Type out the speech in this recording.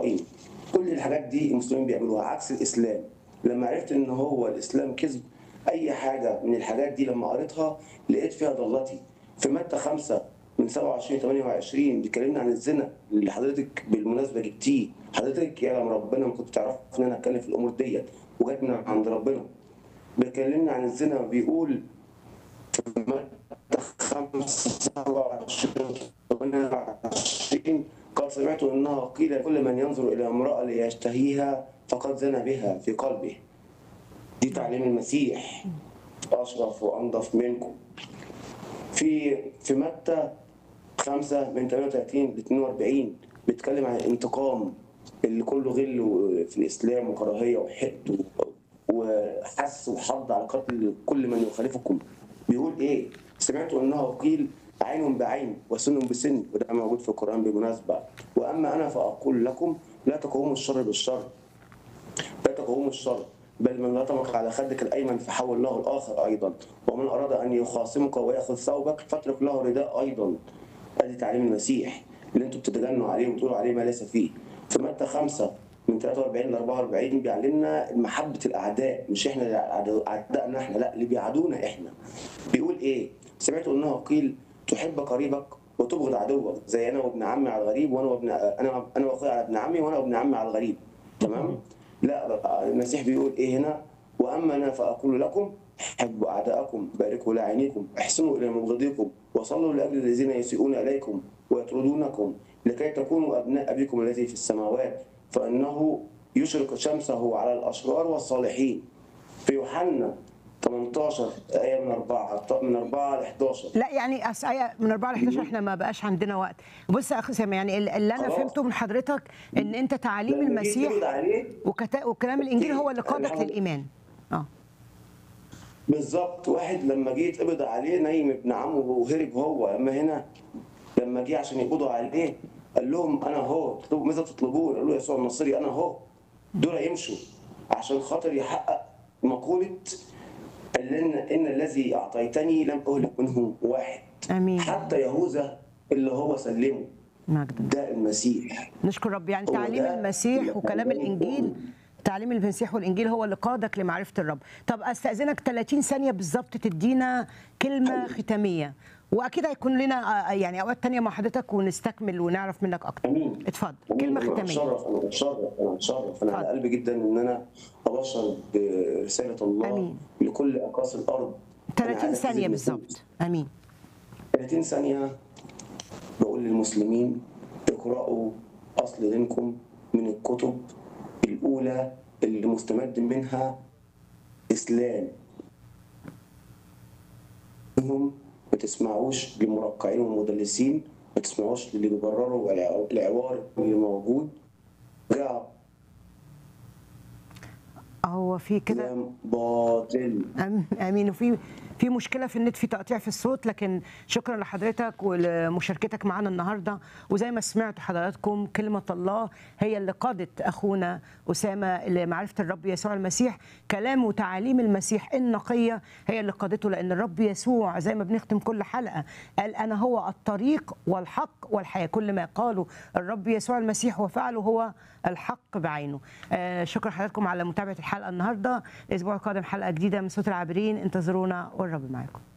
ابراهيم كل الحاجات دي المسلمين بيعملوها عكس الاسلام لما عرفت ان هو الاسلام كذب اي حاجه من الحاجات دي لما قريتها لقيت فيها ضلتي في متى خمسة من 27 28 بيكلمنا عن الزنا اللي حضرتك بالمناسبه جبتيه حضرتك يعلم ربنا ما كنت تعرف ان انا اتكلم في الامور ديت وجت من عند ربنا بيكلمنا عن الزنا بيقول في متى 5 27 28 قد سمعت انها قيل لكل من ينظر الى امراه ليشتهيها فقد زنى بها في قلبه دي تعليم المسيح اشرف وانظف منكم في في متى 5 من 38 ل 42 بيتكلم عن الانتقام اللي كله غل في الاسلام وكراهيه وحقد وحس وحض على قتل كل من يخالفكم بيقول ايه؟ سمعت انه قيل عين بعين وسن بسن وده موجود في القران بالمناسبه واما انا فاقول لكم لا تقوموا الشر بالشر لا تقوموا الشر بل من لطمك على خدك الايمن فحول له الاخر ايضا ومن اراد ان يخاصمك وياخذ ثوبك فاترك له رداء ايضا ادي تعليم المسيح اللي انتوا بتتجنوا عليه وتقولوا عليه ما ليس فيه في متى 5 من 43 ل 44 بيعلمنا محبه الاعداء مش احنا اللي اعدائنا احنا لا اللي بيعادونا احنا بيقول ايه سمعت انه قيل تحب قريبك وتبغض عدوك زي انا وابن عمي على الغريب وانا وابن انا انا واخويا على ابن عمي وانا وابن عمي على الغريب تمام لا بقى المسيح بيقول ايه هنا واما انا فاقول لكم حبوا اعداءكم باركوا لاعينيكم احسنوا الى مبغضيكم وصلوا لاجل الذين يسيئون اليكم ويطردونكم لكي تكونوا ابناء ابيكم الذي في السماوات فانه يشرق شمسه على الاشرار والصالحين في يوحنا 18 ايه من 4 من 4 ل 11 لا يعني أس آية من 4 ل 11 احنا ما بقاش عندنا وقت بص يا اخي سامي يعني اللي انا خلاص. فهمته من حضرتك ان انت تعاليم لما جيت المسيح تقبض عليه وكتا... وكلام الانجيل هو اللي قادك أنا- للايمان اه بالظبط واحد لما جه يتقبض عليه نايم ابن عمه وهرب هو اما هنا لما جه عشان يقبضوا عليه قال لهم انا اهو تطلبوا ماذا تطلبون؟ قالوا له يسوع النصري انا اهو دول يمشوا عشان خاطر يحقق مقوله قال لنا ان الذي اعطيتني لم اهلك منه واحد امين حتى يهوذا اللي هو سلمه مجدا ده المسيح نشكر رب يعني هو تعليم ده المسيح اللي وكلام خلاني الانجيل تعليم المسيح والانجيل هو اللي قادك لمعرفه الرب طب استاذنك 30 ثانيه بالظبط تدينا كلمه ختاميه واكيد هيكون لنا آه، يعني اوقات تانية مع حضرتك ونستكمل ونعرف منك اكتر امين اتفضل أمين. كلمه انا ختاميه اتشرف انا اتشرف انا اتشرف انا على اتفضل. قلبي جدا ان انا ابشر برساله الله أمين. لكل اقاصي الارض أنا 30 عايز ثانيه أبتدي بالظبط امين 30 ثانيه بقول للمسلمين اقرأوا اصل دينكم من الكتب الاولى اللي مستمد منها اسلام منهم ما تسمعوش للمرقعين والمدلسين ما تسمعوش للي بيبرروا الع- العوار اللي موجود رجع هو في كده كلام باطل أم- امين وفي في مشكله في النت في تقطيع في الصوت لكن شكرا لحضرتك ولمشاركتك معنا النهارده وزي ما سمعتوا حضراتكم كلمه الله هي اللي قادت اخونا اسامه لمعرفه الرب يسوع المسيح كلام وتعاليم المسيح النقيه هي اللي قادته لان الرب يسوع زي ما بنختم كل حلقه قال انا هو الطريق والحق والحياه كل ما قاله الرب يسوع المسيح وفعله هو الحق بعينه آه شكرا حضراتكم على متابعه الحلقه النهارده الاسبوع القادم حلقه جديده من صوت العابرين انتظرونا والرب معاكم